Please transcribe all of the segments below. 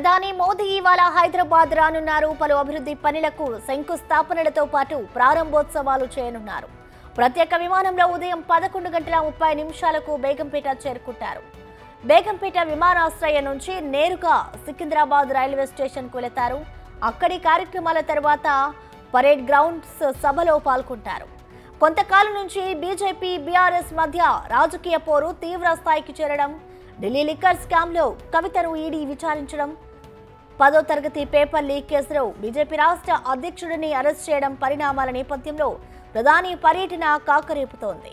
ప్రధాని మోదీ ఇవాళ హైదరాబాద్ రానున్నారు పలు అభివృద్ధి పనులకు శంకుస్థాపనలతో పాటు ప్రారంభోత్సవాలు చేయనున్నారు ప్రత్యేక విమానంలో ఉదయం పదకొండు గంటల ముప్పై నిమిషాలకు బేగంపేట చేరుకుంటారు బేగంపేట విమానాశ్రయం నుంచి నేరుగా సికింద్రాబాద్ రైల్వే స్టేషన్కు వెళతారు అక్కడి కార్యక్రమాల తర్వాత పరేడ్ గ్రౌండ్స్ సభలో పాల్గొంటారు కొంతకాలం నుంచి బీజేపీ బీఆర్ఎస్ మధ్య రాజకీయ పోరు తీవ్ర స్థాయికి చేరడం ఢిల్లీ లిక్కర్ స్కామ్లో కవితను ఈడీ విచారించడం పదో తరగతి పేపర్ లీక్ కేసులో బీజేపీ రాష్ట్ర అధ్యక్షుడిని అరెస్ట్ చేయడం పరిణామాల నేపథ్యంలో ప్రధాని పర్యటన కాకరేపుతోంది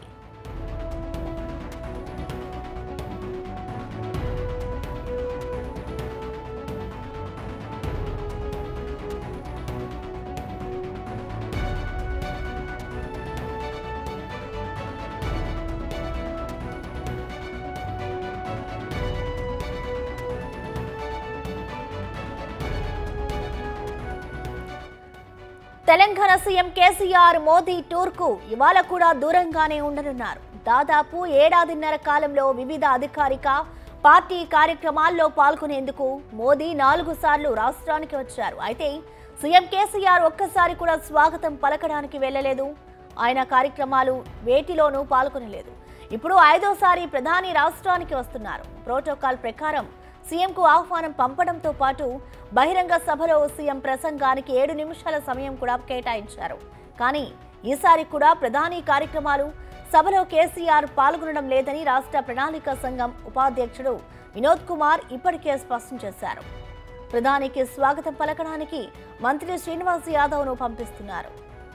తెలంగాణ సీఎం కేసీఆర్ మోదీ టూర్కు ఇవాళ కూడా దూరంగానే ఉండనున్నారు దాదాపు ఏడాదిన్నర కాలంలో వివిధ అధికారిక పార్టీ కార్యక్రమాల్లో పాల్గొనేందుకు మోదీ నాలుగు సార్లు రాష్ట్రానికి వచ్చారు అయితే సీఎం కేసీఆర్ ఒక్కసారి కూడా స్వాగతం పలకడానికి వెళ్ళలేదు ఆయన కార్యక్రమాలు వేటిలోనూ పాల్గొనలేదు ఇప్పుడు ఐదోసారి ప్రధాని రాష్ట్రానికి వస్తున్నారు ప్రోటోకాల్ ప్రకారం సీఎంకు ఆహ్వానం పంపడంతో పాటు బహిరంగ సభలో సీఎం ప్రసంగానికి ఏడు నిమిషాల సమయం కూడా కేటాయించారు కానీ ఈసారి కూడా ప్రధాని కార్యక్రమాలు సభలో కేసీఆర్ పాల్గొనడం లేదని రాష్ట్ర ప్రణాళిక సంఘం ఉపాధ్యక్షుడు వినోద్ కుమార్ ఇప్పటికే స్పష్టం చేశారు ప్రధానికి స్వాగతం పలకడానికి మంత్రి శ్రీనివాస్ యాదవ్ను పంపిస్తున్నారు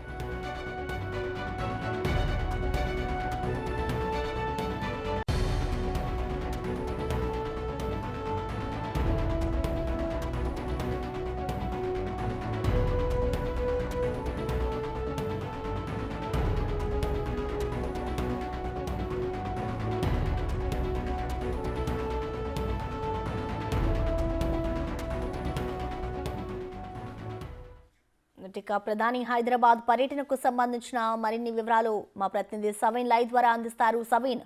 ఇక ప్రధాని హైదరాబాద్ పర్యటనకు సంబంధించిన మరిన్ని వివరాలు మా ప్రతినిధి సవీన్ లైవ్ ద్వారా అందిస్తారు సవీన్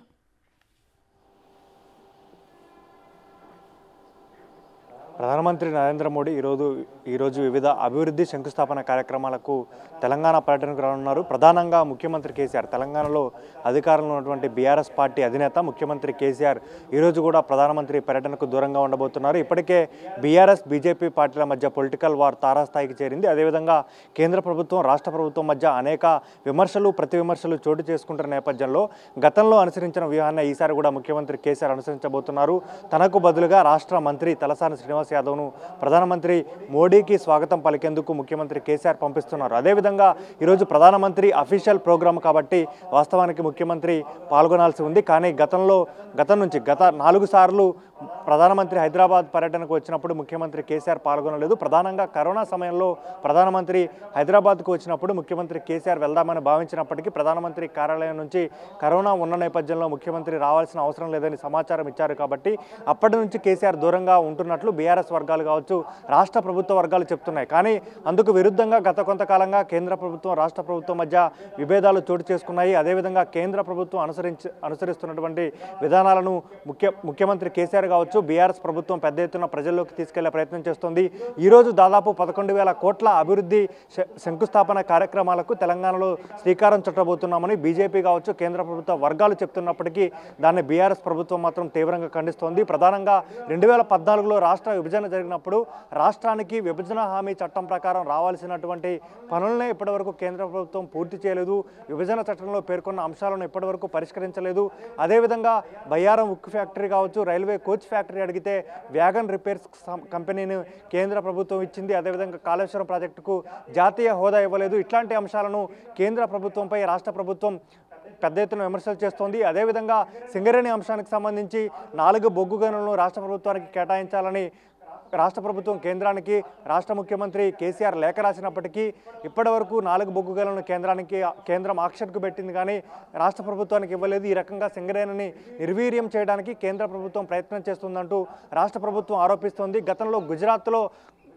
ప్రధానమంత్రి నరేంద్ర మోడీ ఈరోజు ఈరోజు వివిధ అభివృద్ధి శంకుస్థాపన కార్యక్రమాలకు తెలంగాణ పర్యటనకు రానున్నారు ప్రధానంగా ముఖ్యమంత్రి కేసీఆర్ తెలంగాణలో అధికారంలో ఉన్నటువంటి బీఆర్ఎస్ పార్టీ అధినేత ముఖ్యమంత్రి కేసీఆర్ ఈరోజు కూడా ప్రధానమంత్రి పర్యటనకు దూరంగా ఉండబోతున్నారు ఇప్పటికే బీఆర్ఎస్ బీజేపీ పార్టీల మధ్య పొలిటికల్ వార్ తారాస్థాయికి చేరింది అదేవిధంగా కేంద్ర ప్రభుత్వం రాష్ట్ర ప్రభుత్వం మధ్య అనేక విమర్శలు ప్రతి విమర్శలు చోటు చేసుకుంటున్న నేపథ్యంలో గతంలో అనుసరించిన వ్యూహాన్ని ఈసారి కూడా ముఖ్యమంత్రి కేసీఆర్ అనుసరించబోతున్నారు తనకు బదులుగా రాష్ట్ర మంత్రి తలసాని శ్రీనివాస్ యాదవ్ను ప్రధానమంత్రి మోడీకి స్వాగతం పలికేందుకు ముఖ్యమంత్రి కేసీఆర్ పంపిస్తున్నారు అదేవిధంగా ఈరోజు ప్రధానమంత్రి అఫీషియల్ ప్రోగ్రామ్ కాబట్టి వాస్తవానికి ముఖ్యమంత్రి పాల్గొనాల్సి ఉంది కానీ గతంలో గతం నుంచి గత నాలుగు సార్లు ప్రధానమంత్రి హైదరాబాద్ పర్యటనకు వచ్చినప్పుడు ముఖ్యమంత్రి కేసీఆర్ పాల్గొనలేదు ప్రధానంగా కరోనా సమయంలో ప్రధానమంత్రి హైదరాబాద్కు వచ్చినప్పుడు ముఖ్యమంత్రి కేసీఆర్ వెళ్దామని భావించినప్పటికీ ప్రధానమంత్రి కార్యాలయం నుంచి కరోనా ఉన్న నేపథ్యంలో ముఖ్యమంత్రి రావాల్సిన అవసరం లేదని సమాచారం ఇచ్చారు కాబట్టి అప్పటి నుంచి కేసీఆర్ దూరంగా ఉంటున్నట్లు బీఆర్ఎస్ వర్గాలు కావచ్చు రాష్ట్ర ప్రభుత్వ వర్గాలు చెప్తున్నాయి కానీ అందుకు విరుద్ధంగా గత కొంతకాలంగా కేంద్ర ప్రభుత్వం రాష్ట్ర ప్రభుత్వం మధ్య విభేదాలు చోటు చేసుకున్నాయి అదేవిధంగా కేంద్ర ప్రభుత్వం అనుసరించి అనుసరిస్తున్నటువంటి విధానాలను ముఖ్య ముఖ్యమంత్రి కేసీఆర్ కావచ్చు బీఆర్ఎస్ ప్రభుత్వం పెద్ద ఎత్తున ప్రజల్లోకి తీసుకెళ్లే ప్రయత్నం చేస్తోంది ఈరోజు దాదాపు పదకొండు వేల కోట్ల అభివృద్ధి శ- శంకుస్థాపన కార్యక్రమాలకు తెలంగాణలో శ్రీకారం చుట్టబోతున్నామని బీజేపీ కావచ్చు కేంద్ర ప్రభుత్వ వర్గాలు చెప్తున్నప్పటికీ దాన్ని బీఆర్ఎస్ ప్రభుత్వం మాత్రం తీవ్రంగా ఖండిస్తోంది ప్రధానంగా రెండు వేల పద్నాలుగులో రాష్ట్ర విభజన జరిగినప్పుడు రాష్ట్రానికి విభజన హామీ చట్టం ప్రకారం రావాల్సినటువంటి పనులనే ఇప్పటివరకు కేంద్ర ప్రభుత్వం పూర్తి చేయలేదు విభజన చట్టంలో పేర్కొన్న అంశాలను ఇప్పటివరకు పరిష్కరించలేదు అదేవిధంగా బయ్యారం ఉక్కు ఫ్యాక్టరీ కావచ్చు రైల్వే కోచ్ ఫ్యాక్టరీ అడిగితే వ్యాగన్ రిపేర్స్ సం- కంపెనీని కేంద్ర ప్రభుత్వం ఇచ్చింది అదేవిధంగా కాళేశ్వరం ప్రాజెక్టుకు జాతీయ హోదా ఇవ్వలేదు ఇట్లాంటి అంశాలను కేంద్ర ప్రభుత్వంపై రాష్ట్ర ప్రభుత్వం పెద్ద ఎత్తున విమర్శలు చేస్తోంది అదేవిధంగా సింగరేణి అంశానికి సంబంధించి నాలుగు బొగ్గు గనులను రాష్ట్ర ప్రభుత్వానికి కేటాయించాలని రాష్ట్ర ప్రభుత్వం కేంద్రానికి రాష్ట్ర ముఖ్యమంత్రి కేసీఆర్ లేఖ రాసినప్పటికీ ఇప్పటివరకు నాలుగు బొగ్గు గనులను కేంద్రానికి కేంద్రం ఆక్షన్కు పెట్టింది కానీ రాష్ట్ర ప్రభుత్వానికి ఇవ్వలేదు ఈ రకంగా సింగరేణిని నిర్వీర్యం చేయడానికి కేంద్ర ప్రభుత్వం ప్రయత్నం చేస్తుందంటూ రాష్ట్ర ప్రభుత్వం ఆరోపిస్తోంది గతంలో గుజరాత్లో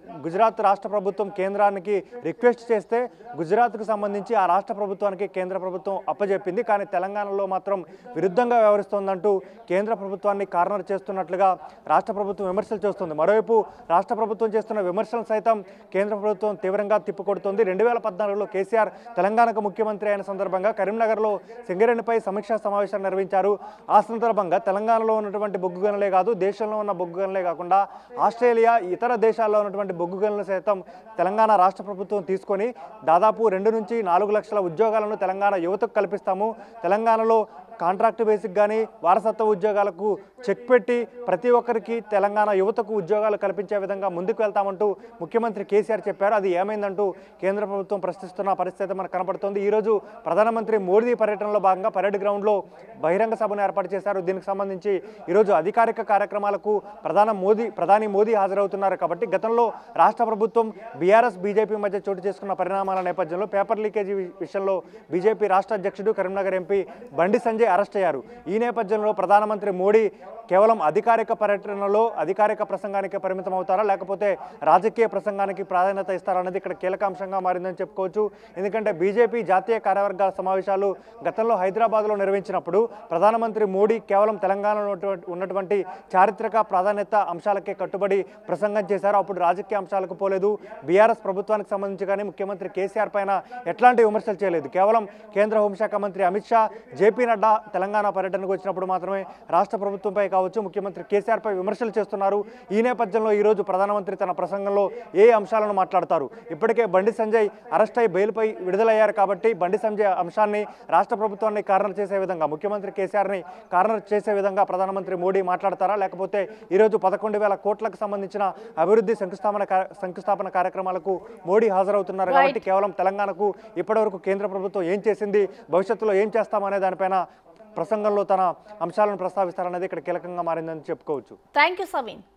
గుజరాత్ రాష్ట్ర ప్రభుత్వం కేంద్రానికి రిక్వెస్ట్ చేస్తే గుజరాత్కు సంబంధించి ఆ రాష్ట్ర ప్రభుత్వానికి కేంద్ర ప్రభుత్వం అప్పజెప్పింది కానీ తెలంగాణలో మాత్రం విరుద్ధంగా వ్యవహరిస్తోందంటూ కేంద్ర ప్రభుత్వాన్ని కార్నర్ చేస్తున్నట్లుగా రాష్ట్ర ప్రభుత్వం విమర్శలు చేస్తుంది మరోవైపు రాష్ట్ర ప్రభుత్వం చేస్తున్న విమర్శలు సైతం కేంద్ర ప్రభుత్వం తీవ్రంగా తిప్పికొడుతోంది రెండు వేల పద్నాలుగులో కేసీఆర్ తెలంగాణకు ముఖ్యమంత్రి అయిన సందర్భంగా కరీంనగర్లో సింగరేణిపై సమీక్షా సమావేశాన్ని నిర్వహించారు ఆ సందర్భంగా తెలంగాణలో ఉన్నటువంటి బొగ్గు గనులే కాదు దేశంలో ఉన్న బొగ్గు గనులే కాకుండా ఆస్ట్రేలియా ఇతర దేశాల్లో ఉన్నటువంటి బొగ్గు గనులు సైతం తెలంగాణ రాష్ట్ర ప్రభుత్వం తీసుకొని దాదాపు రెండు నుంచి నాలుగు లక్షల ఉద్యోగాలను తెలంగాణ యువతకు కల్పిస్తాము తెలంగాణలో కాంట్రాక్ట్ బేసిక్ కానీ వారసత్వ ఉద్యోగాలకు చెక్ పెట్టి ప్రతి ఒక్కరికి తెలంగాణ యువతకు ఉద్యోగాలు కల్పించే విధంగా ముందుకు వెళ్తామంటూ ముఖ్యమంత్రి కేసీఆర్ చెప్పారు అది ఏమైందంటూ కేంద్ర ప్రభుత్వం ప్రశ్నిస్తున్న పరిస్థితి మనకు కనపడుతోంది ఈరోజు ప్రధానమంత్రి మోడీ పర్యటనలో భాగంగా పరేడ్ గ్రౌండ్లో బహిరంగ సభను ఏర్పాటు చేశారు దీనికి సంబంధించి ఈరోజు అధికారిక కార్యక్రమాలకు ప్రధాన మోదీ ప్రధాని మోదీ హాజరవుతున్నారు కాబట్టి గతంలో రాష్ట్ర ప్రభుత్వం బీఆర్ఎస్ బీజేపీ మధ్య చోటు చేసుకున్న పరిణామాల నేపథ్యంలో పేపర్ లీకేజీ వి- విషయంలో బీజేపీ రాష్ట్ర అధ్యక్షుడు కరీంనగర్ ఎంపీ బండి సంజయ్ అరెస్ట్ అయ్యారు ఈ నేపథ్యంలో ప్రధానమంత్రి మోడీ కేవలం అధికారిక పర్యటనలో అధికారిక ప్రసంగానికి పరిమితం అవుతారా లేకపోతే రాజకీయ ప్రసంగానికి ప్రాధాన్యత ఇస్తారా అనేది ఇక్కడ కీలక అంశంగా మారిందని చెప్పుకోవచ్చు ఎందుకంటే బీజేపీ జాతీయ కార్యవర్గాల సమావేశాలు గతంలో హైదరాబాద్లో నిర్వహించినప్పుడు ప్రధానమంత్రి మోడీ కేవలం తెలంగాణలో ఉన్నటువంటి- ఉన్నటువంటి చారిత్రక ప్రాధాన్యత అంశాలకే కట్టుబడి ప్రసంగం చేశారు అప్పుడు రాజకీయ అంశాలకు పోలేదు బీఆర్ఎస్ ప్రభుత్వానికి సంబంధించి కానీ ముఖ్యమంత్రి కేసీఆర్ పైన ఎట్లాంటి విమర్శలు చేయలేదు కేవలం కేంద్ర హోంశాఖ మంత్రి అమిత్ షా జేపీ నడ్డా తెలంగాణ పర్యటనకు వచ్చినప్పుడు మాత్రమే రాష్ట్ర ప్రభుత్వంపై కావచ్చు ముఖ్యమంత్రి కేసీఆర్ పై విమర్శలు చేస్తున్నారు ఈ నేపథ్యంలో ఈరోజు ప్రధానమంత్రి తన ప్రసంగంలో ఏ అంశాలను మాట్లాడతారు ఇప్పటికే బండి సంజయ్ అరెస్ట్ అయి బెయిల్పై విడుదలయ్యారు కాబట్టి బండి సంజయ్ అంశాన్ని రాష్ట్ర ప్రభుత్వాన్ని కార్నర్ చేసే విధంగా ముఖ్యమంత్రి కేసీఆర్ని కార్నర్ చేసే విధంగా ప్రధానమంత్రి మోడీ మాట్లాడతారా లేకపోతే ఈరోజు పదకొండు వేల కోట్లకు సంబంధించిన అభివృద్ధి శంకుస్థాపన కా- శంకుస్థాపన కార్యక్రమాలకు మోడీ హాజరవుతున్నారు కాబట్టి కేవలం తెలంగాణకు ఇప్పటివరకు కేంద్ర ప్రభుత్వం ఏం చేసింది భవిష్యత్తులో ఏం చేస్తామనే దానిపైన ప్రసంగంలో తన అంశాలను ప్రస్తావిస్తారనేది ఇక్కడ కీలకంగా మారిందని చెప్పుకోవచ్చు థ్యాంక్ యూ సవీన్